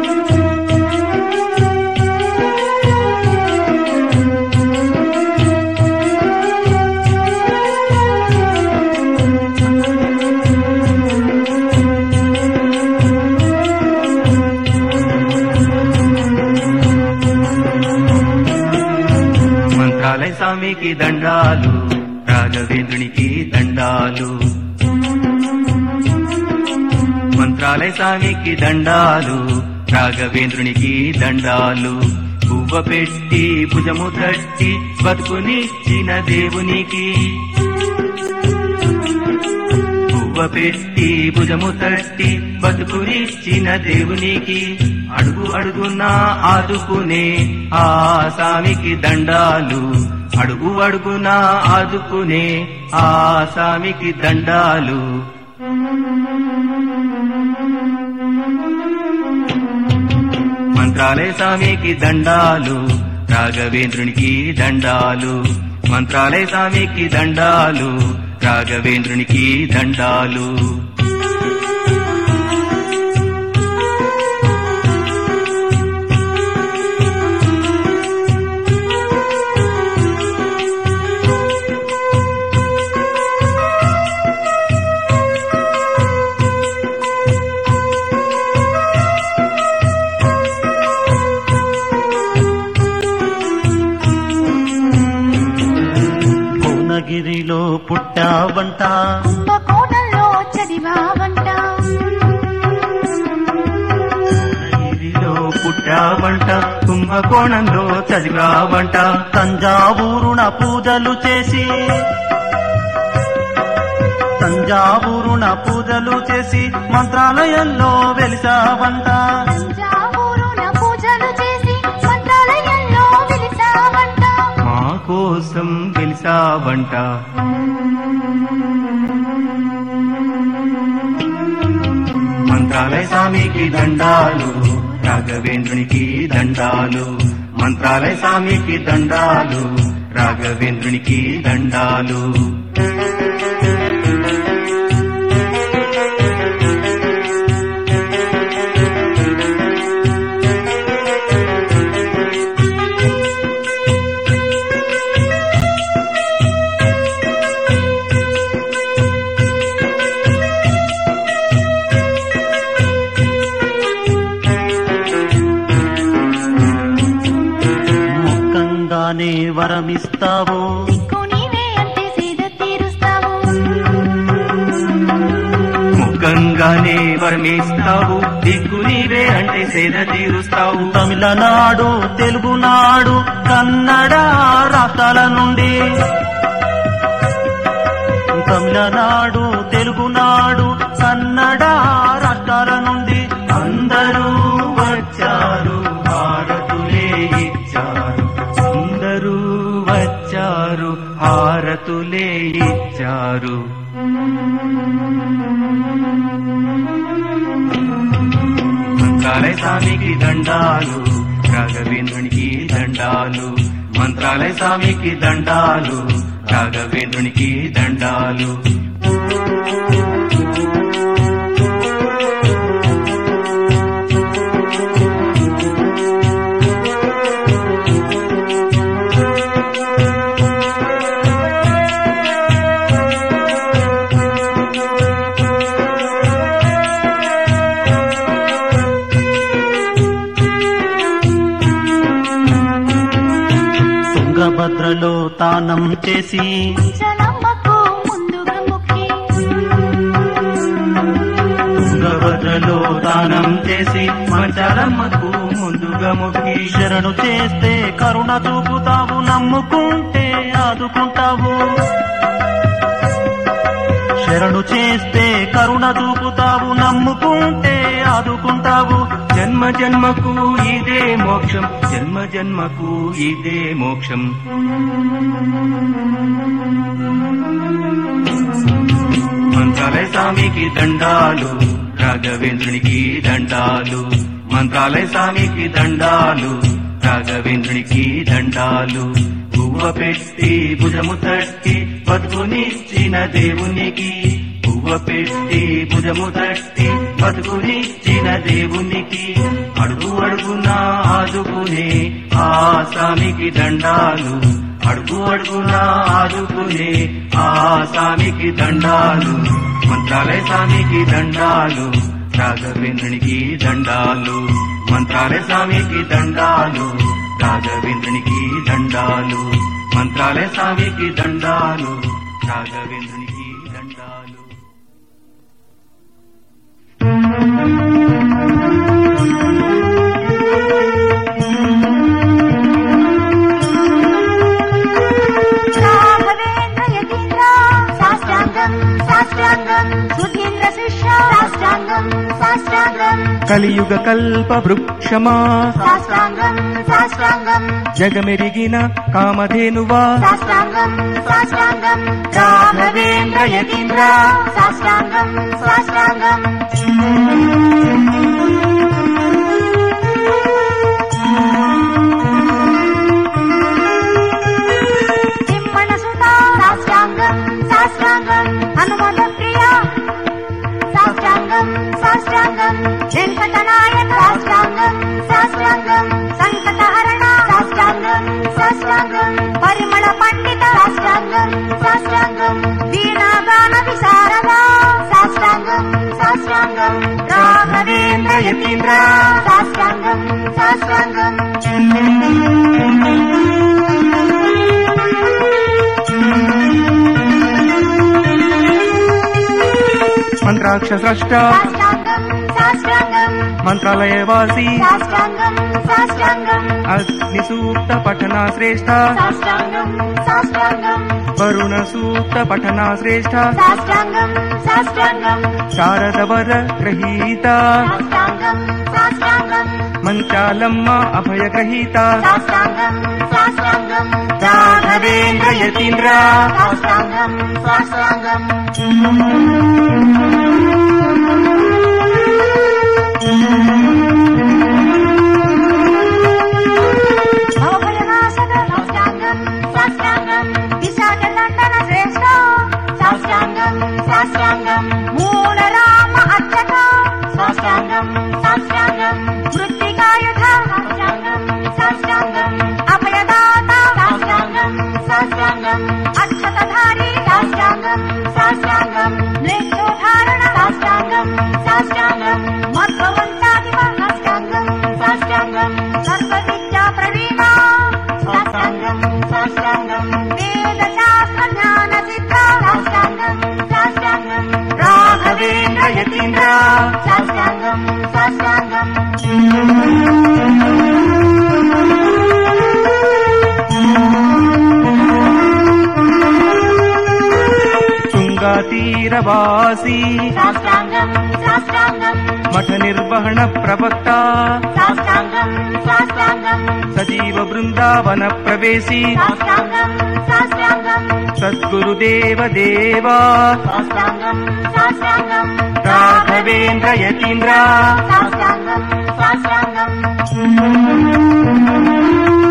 మంత్రాలయ స్వామికి దండాలు రాఘవేంద్రునికి దండాలు మంత్రాలయ స్వామికి దండాలు రాఘవేంద్రునికి దండాలు పువ్వ పెట్టి భుజము తట్టి బతుకునిచ్చిన దేవునికి పువ్వ పెట్టి భుజము తట్టి బతుకునిచ్చిన దేవునికి అడుగు అడుగునా ఆదుకునే ఆ సామికి దండాలు అడుగు అడుగునా ఆదుకునే ఆ సామికి దండాలు మంత్రాలయ స్వామికి దండాలు రాఘవేంద్రునికి దండాలు మంత్రాలయ స్వామికి దండాలు రాఘవేంద్రునికి దండాలు భువనగిరిలో పుట్టావంట కుంభకోణంలో చదివావంట గిరిలో పుట్టావంట కుంభకోణంలో చదివావంట తంజావూరున పూజలు చేసి తంజావూరున పూజలు చేసి మంత్రాలయంలో వెలిసావంట తంజావూరున పూజలు చేసి మంత్రాలయంలో వెలిసావంట మా కోసం గెలిసావంట మంత్రాలయ స్వామికి దండాలు రాఘవేంద్రునికి దండాలు మంత్రాలయ స్వామికి దండాలు రాఘవేంద్రునికి దండాలు ముఖంగానే వరమిస్తావు దిక్కు నీవే అంటే సీద తీరుస్తావు ముఖంగానే వర్మిస్తావు దిక్కు నీవే అంటే సేద తీరుస్తావు తమిళనాడు తెలుగునాడు కన్నడ రాష్ట్రాల నుండి తమిళనాడు తెలుగునాడు కన్నడ రాష్ట్రాల నుండి అందరూ వచ్చారు హారతులే ఇచ్చారు అందరూ వచ్చారు హారతులే ఇచ్చారు మంత్రాలయ స్వామికి దండాలు రాఘవేంద్రునికి దండాలు మంత్రాలయ స్వామికి దండాలు రాఘవేంద్రునికి దండాలు తుంగభద్రలో తానం చేసి చలమ్మకు ముందుగా ముక్కి తుంగభద్రలో దానం చేసి మంచాలమ్మకు ముందుగా మొక్కి శరణు చేస్తే కరుణ చూపుతావు నమ్ముకుంటే ఆదుకుంటావు శరణు చేస్తే కరుణ చూపుతావు నమ్ముకుంటే ఆదుకుంటావు జన్మ జన్మకు ఇదే మోక్షం జన్మ జన్మకు ఇదే మోక్షం మంత్రాలయ స్వామికి దండాలు రాఘవేంద్రునికి దండాలు మంత్రాలయ స్వామికి దండాలు రాఘవేంద్రునికి దండాలు పువ్వ పెట్టి భుజము తట్టి బతుకునిచ్చిన దేవునికి పువ్వ పెట్టి భుజము తట్టి బతుకునిచ్చిన వెతికిన దేవునికి అడుగు అడుగున ఆదుకునే ఆ స్వామికి దండాలు అడుగు అడుగున ఆదుకునే ఆ స్వామికి దండాలు మంత్రాలయ స్వామికి దండాలు రాఘవేంద్రునికి దండాలు మంత్రాలయ స్వామికి దండాలు రాఘవేంద్రునికి దండాలు మంత్రాలయ స్వామికి దండాలు రాఘవేంద్రునికి దండాలు రాఘవేంద్ర యతీంద్ర సాష్టాంగం సాష్టాంగం సుధీంద్ర శిష్య సాష్టాంగం సాష్టాంగం కలియుగ కల్ప వృక్షమా సాష్టాంగం సాష్టాంగం జగమెరిగిన కామధేనువా సాష్టాంగం సాష్టాంగం రాఘవేంద్ర యతీంద్ర సాష్టాంగం సాష్టాంగం తిమ్మణ సుత సాష్టాంగం సాష్టాంగం హనుమత ప్రియ సాష్టాంగం సాష్టాంగం వెంకటనాయక సాష్టాంగం సాష్టాంగం సంకటహరణ సాష్టాంగం సాష్టాంగం పరిమళ పండిత సాష్టాంగం సాష్టాంగం వీణాగాన విశారద సాష్టాంగం సాష్టాంగం రాఘవేంద్ర యతీంద్ర సాష్టాంగం సాష్టాంగం మంత్రాక్ష స్రష్ట సాష్టాంగం సాష్టాంగం మంత్రాలయవాసి సాష్టాంగం సాష్టాంగం అగ్ని సూక్త పఠనా శ్రేష్ఠ సాష్టాంగం సాష్టాంగం వరుణ సూక్త పఠనా శ్రేష్ఠ సాష్టాంగం సాష్టాంగం శారద వర గ్రహీత సాష్టాంగం సాష్టాంగం మంచాలమ్మ అభయ గ్రహీత సాష్టాంగం సాష్టాంగం రాఘవేంద్ర యతీంద్ర సాష్టాంగం సాష్టాంగం భవభయనాశక సాష్టాంగం సాష్టాంగం విశాఖలండన శ్రేష్ఠ సాష్టాంగం సాష్టాంగం మూలరామ అర్చక సాష్టాంగం సాష్టాంగం మృత్తికాయుధ సాష్టాంగం సాష్టాంగం అభయదాత సాష్టాంగం సాష్టాంగం అక్షతధారి సాష్టాంగం సాష్టాంగం మృత్యుధారణ సాష్టాంగం సాష్టాంగం మధ్వవంశాధిప సాష్టాంగం సాష్టాంగం సర్వ విద్యా ప్రవీణ సాష్టాంగం సాష్టాంగం వేద శాస్త్ర జ్ఞాన సిద్ధ సాష్టాంగం సాష్టాంగం రాఘవేంద్ర యతీంద్ర సాష్టాంగం సాష్టాంగం తుంగాతీరవాసి సాష్టాంగం సాష్టాంగం మఠ నిర్వహణ ప్రవక్త సాష్టాంగం సాష్టాంగం సజీవ బృందావన ప్రవేశి సాష్టాంగం సాష్టాంగం సద్గురుదేవ దేవా సాష్టాంగం సాష్టాంగం రాఘవేంద్ర యతీంద్ర సాష్టాంగం సాష్టాంగం